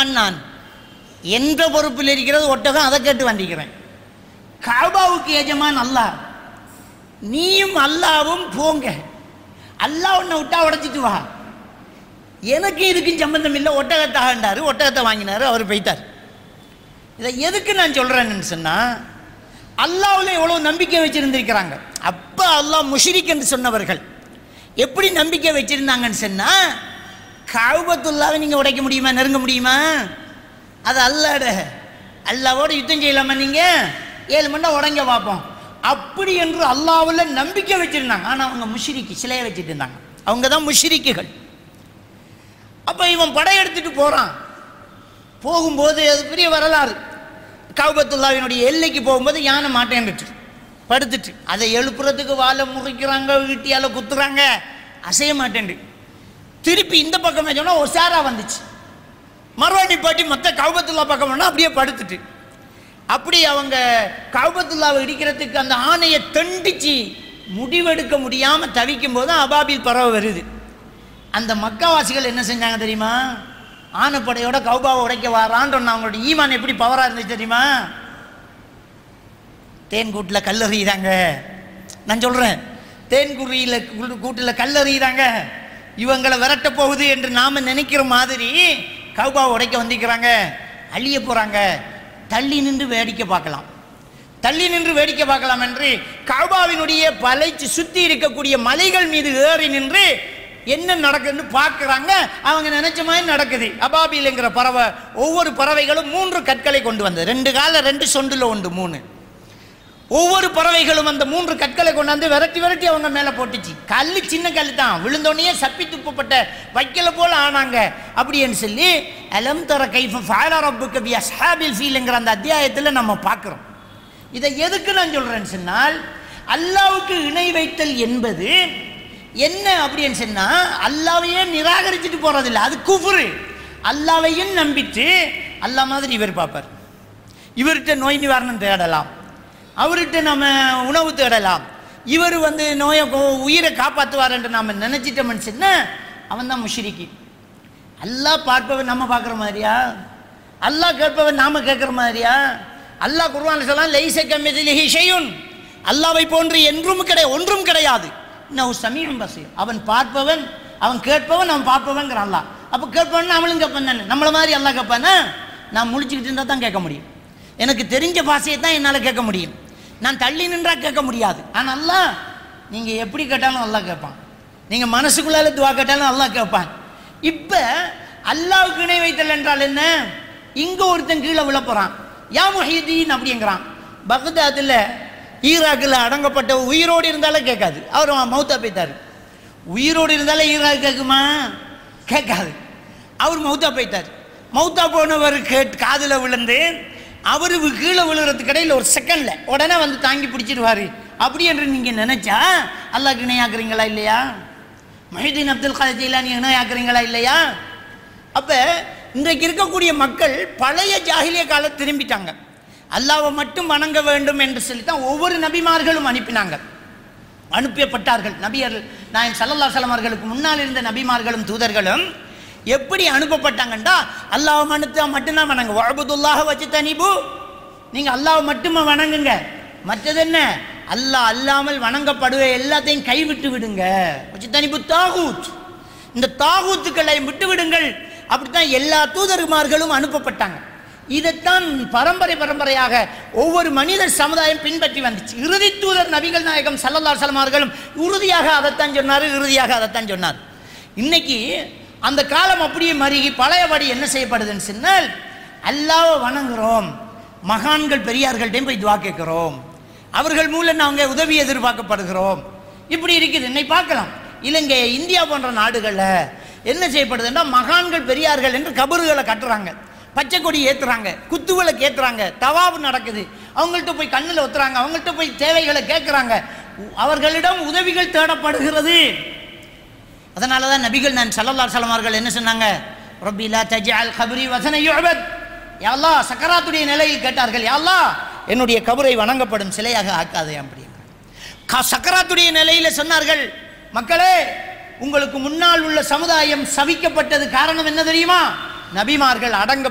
எஜமான் நான் என்ற பொறுப்பில் இருக்கிறது ஒட்டகம் அதை கேட்டு வந்திக்கிறேன் காபாவுக்கு எஜமான் அல்லாஹ் நீயும் அல்லாவும் போங்க அல்லாஹ் உன்னை விட்டா உடைச்சிட்டு வா எனக்கு இதுக்கும் சம்பந்தம் இல்லை ஒட்டகத்தாகண்டாரு ஒட்டகத்தை வாங்கினாரு அவர் போய்த்தார் இதை எதுக்கு நான் சொல்கிறேன்னு சொன்னால் அல்லாவில் எவ்வளோ நம்பிக்கை வச்சுருந்துருக்கிறாங்க அப்போ அல்லாஹ் முஷிரிக் என்று சொன்னவர்கள் எப்படி நம்பிக்கை வச்சுருந்தாங்கன்னு சொன்னால் காபத்துல்லாவை நீங்கள் உடைக்க முடியுமா நெருங்க முடியுமா அது அல்லாட அல்லாவோட யுத்தம் செய்யலாமா நீங்கள் ஏழு மணி நேரம் உடங்க பார்ப்போம் அப்படி என்று அல்லாவில் நம்பிக்கை வச்சுருந்தாங்க ஆனால் அவங்க முஷிரிக்கு சிலையை வச்சுட்டு இருந்தாங்க அவங்க தான் முஷிரிக்குகள் அப்போ இவன் படையெடுத்துட்டு போகிறான் போகும்போது அது பெரிய வரலாறு கவுபத்துல்லாவினுடைய எல்லைக்கு போகும்போது யானை மாட்டேன்னுட்டு படுத்துட்டு அதை எழுப்புறதுக்கு வாழை முறிக்கிறாங்க வீட்டியால் குத்துறாங்க அசைய மாட்டேன்டு திருப்பி இந்த பக்கம் சொன்னால் ஒசாரா வந்துச்சு மறுவாடி பாட்டி மொத்த கவுபத்துல்லா பக்கம் பண்ணால் அப்படியே படுத்துட்டு அப்படி அவங்க கவுபத்துல்லாவை இடிக்கிறதுக்கு அந்த ஆணையை தண்டிச்சு முடிவெடுக்க முடியாமல் தவிக்கும் போது அபாபில் பறவை வருது அந்த மக்காவாசிகள் என்ன செஞ்சாங்க தெரியுமா ஆனைப்படையோட கௌபாவை உடைக்க வாரான்னு அவங்களோட ஈமான் எப்படி பவராக இருந்துச்சு தெரியுமா தேன் கூட்டில் கல்லறிகிறாங்க நான் சொல்கிறேன் தேன் குறியில் கூட்டில் கல்லறிகிறாங்க இவங்களை விரட்ட போகுது என்று நாம் நினைக்கிற மாதிரி கௌபாவை உடைக்க வந்திருக்கிறாங்க அழிய போகிறாங்க தள்ளி நின்று வேடிக்கை பார்க்கலாம் தள்ளி நின்று வேடிக்கை பார்க்கலாம் என்று கௌபாவினுடைய பலைச்சு சுற்றி இருக்கக்கூடிய மலைகள் மீது ஏறி நின்று என்ன நடக்குதுன்னு பார்க்குறாங்க அவங்க நினைச்ச மாதிரி நடக்குது அபாபில்ங்கிற பறவை ஒவ்வொரு பறவைகளும் மூன்று கற்களை கொண்டு வந்தது ரெண்டு கால ரெண்டு சொண்டுல உண்டு மூணு ஒவ்வொரு பறவைகளும் அந்த மூன்று கற்களை கொண்டாந்து விரட்டி விரட்டி அவங்க மேலே போட்டுச்சு கல் சின்ன கல் தான் விழுந்தோடனே சப்பி துப்பப்பட்ட வைக்கல போல ஆனாங்க அப்படின்னு சொல்லி அலம் தர கைஃப ஃபாலா ரப்புக்கு பி அஸ்ஹாபில் ஃபீல்ங்கிற அந்த அத்தியாயத்தில் நம்ம பார்க்குறோம் இதை எதுக்கு நான் சொல்கிறேன்னு சொன்னால் அல்லாவுக்கு இணை வைத்தல் என்பது என்ன அப்படின்னு சொன்னால் அல்லாவையே நிராகரிச்சுட்டு போகிறதில்ல அது குஃபுரு அல்லாவையும் நம்பிட்டு அல்லா மாதிரி இவர் பார்ப்பார் இவர்கிட்ட நோய் நிவாரணம் தேடலாம் அவர்கிட்ட நம்ம உணவு தேடலாம் இவர் வந்து நோயை கோ- உயிரை காப்பாற்றுவார் என்று நாம் நினச்சிட்டோம்னு சொன்னால் அவன் தான் முஷிரிக்கி அல்லாஹ் பார்ப்பவன் நம்ம பார்க்குற மாதிரியா அல்லாஹ் கேட்பவன் நாம கேட்குற மாதிரியா அல்லாஹ் குர்ஆன்ல சொல்லலாம் லைச கமிதிலிஹி ஷையுன் அல்லாவை போன்று என்றும் கிடையாது ஒன்றும் கிடையாது நான் சமீபம் பசி அவன் பார்ப்பவன் அவன் கேட்பவன் அவன் பார்ப்பவன்கிற அல்லாஹ் அப்போ கேட்பவன் அவளும் கேட்பேன் தானே நம்மளை மாதிரி அல்லாஹ் கேட்பானா நான் முழிச்சுக்கிட்டு இருந்தால் தான் கேட்க முடியும் எனக்கு தெரிஞ்ச பாஷையை தான் என்னால் கேட்க முடியும் நான் தள்ளி நின்றா கேட்க முடியாது ஆனால் அல்லாஹ் நீங்கள் எப்படி கேட்டாலும் அல்லாஹ் கேட்பான் நீங்கள் மனசுக்குள்ளால துவா கேட்டாலும் அல்லாஹ் கேட்பான் இப்போ அல்லாவுக்கு இணை வைத்தல் என்றால் என்ன இங்கே ஒருத்தன் கீழே விழ போகிறான் யா முஹீதீன் அப்படிங்கிறான் பக்தாத்தில் ஈராக்கில் அடங்கப்பட்ட உயிரோடு இருந்தாலே கேட்காது அவர் மௌத்தா போய்த்தார் உயிரோடு இருந்தாலே ஈராக் கேட்குமா கேட்காது அவர் மௌத்தா போயிட்டார் மௌத்தா போனவர் கேட் காதில் விழுந்து அவர் கீழே விழுகிறதுக்கு இடையில் ஒரு செகண்டில் உடனே வந்து தாங்கி பிடிச்சிடுவார் அப்படி என்று நீங்கள் நினச்சா அல்லாஹ்க்கு இணையாக்குறீங்களா இல்லையா மஹிதீன் அப்துல் காதர் ஜெயிலானி இணையாக்குறீங்களா இல்லையா அப்போ இன்றைக்கு இருக்கக்கூடிய மக்கள் பழைய ஜாகிலிய காலம் திரும்பிட்டாங்க அல்லாவை மட்டும் வணங்க வேண்டும் என்று சொல்லி தான் ஒவ்வொரு நபிமார்களும் அனுப்பினாங்க அனுப்பப்பட்டார்கள் நபியர்கள் நான் சல்லல்லா அவர்களுக்கு முன்னால் இருந்த நபிமார்களும் தூதர்களும் எப்படி அனுப்பப்பட்டாங்கண்டா அல்லாஹ் மனுத்தா மட்டும்தான் வணங்க வாழ்புதுல்லாக வச்சு தனிபு நீங்கள் அல்லாஹ் மட்டுமே வணங்குங்க மற்றது என்ன அல்லாஹ் அல்லாமல் வணங்கப்படுவ எல்லாத்தையும் கைவிட்டு விடுங்க வச்சு தனிபு தாகூத் இந்த தாகூத்துக்களை விட்டு விடுங்கள் அப்படித்தான் எல்லா தூதர்மார்களும் அனுப்பப்பட்டாங்க இதைத்தான் பரம்பரை பரம்பரையாக ஒவ்வொரு மனித சமுதாயம் பின்பற்றி வந்துச்சு இறுதி தூதர் நபிகள் நாயகம் சல்லல்லா அவர்களும் உறுதியாக அதைத்தான் சொன்னார் இறுதியாக அதைத்தான் சொன்னார் இன்னைக்கு அந்த காலம் அப்படியே மருகி பழையபடி என்ன செய்யப்படுதுன்னு சொன்னால் அல்லாவை வணங்குறோம் மகான்கள் பெரியார்கள்ட்டையும் போய் துவா கேட்கிறோம் அவர்கள் மூலம் நாங்கள் உதவி எதிர்பார்க்கப்படுகிறோம் இப்படி இருக்குது இன்னை பார்க்கலாம் இலங்கை இந்தியா போன்ற நாடுகளில் என்ன செய்யப்படுதுன்னா மகான்கள் பெரியார்கள் என்று கபறுகளை கட்டுறாங்க பச்சை கொடி ஏற்றுறாங்க குத்துவிளக்கு ஏற்றுறாங்க தவாவு நடக்குது அவங்கள்ட்ட போய் கண்ணில் ஒத்துறாங்க அவங்கள்ட்ட போய் தேவைகளை கேட்குறாங்க அவர்களிடம் உதவிகள் தேடப்படுகிறது அதனால தான் நபிகள் நான் சல்லல்லா சலமார்கள் என்ன சொன்னாங்க ரப்பிலா தஜால் கபரி வசன யுஅபத் யா அல்லாஹ் சக்கராத்துடைய நிலையில் கேட்டார்கள் யா அல்லாஹ் என்னுடைய கபரை வணங்கப்படும் சிலையாக ஆக்காதே அப்படிங்க க- சக்கராத்துடைய நிலையில் சொன்னார்கள் மக்களே உங்களுக்கு முன்னால் உள்ள சமுதாயம் சவிக்கப்பட்டது காரணம் என்ன தெரியுமா நபிமார்கள் அடங்க